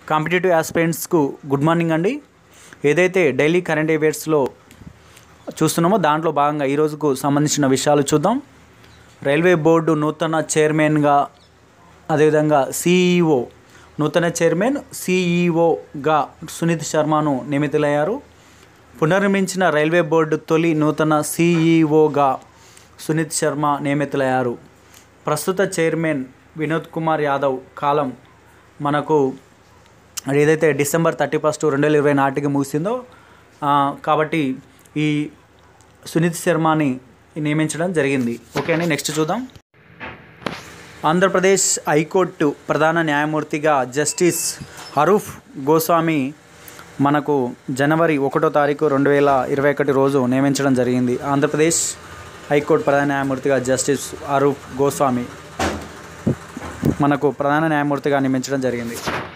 competitive ఆస్పిరెంట్స్కు good morning అండి ఏదైతే daily current అఫైర్స్లో చూస్తున్నామో దాంట్లో భాగంగా ఈ రోజుకు సంబంధించిన విషయాలు చూద్దాం రైల్వే బోర్డు నూతన చైర్మన్గా అదేవిధంగా సిఈఓ నూతన చైర్మన్ సిఈఓగా సునీత్ శర్మను నియమితులయ్యారు పునర్నిర్మించిన రైల్వే బోర్డు తొలి నూతన సిఈఓగా సునీత్ శర్మ నియమితులయ్యారు ప్రస్తుత చైర్మన్ వినోద్ కుమార్ యాదవ్ కాలం మనకు ఏదైతే డిసెంబర్ థర్టీ ఫస్ట్ రెండు వేల ఇరవై నాటికి ముగిసిందో ఆ, కాబట్టి ఈ సునీత్ శర్మని నియమించడం జరిగింది ఓకే అండి నెక్స్ట్ చూద్దాం ఆంధ్రప్రదేశ్ హైకోర్టు ప్రధాన న్యాయమూర్తిగా జస్టిస్ హరూఫ్ గోస్వామి మనకు జనవరి ఒకటో తారీఖు రెండు వేల ఇరవై ఒకటి రోజు నియమించడం జరిగింది ఆంధ్రప్రదేశ్ హైకోర్టు ప్రధాన న్యాయమూర్తిగా జస్టిస్ హరూఫ్ గోస్వామి మనకు ప్రధాన న్యాయమూర్తిగా నియమించడం జరిగింది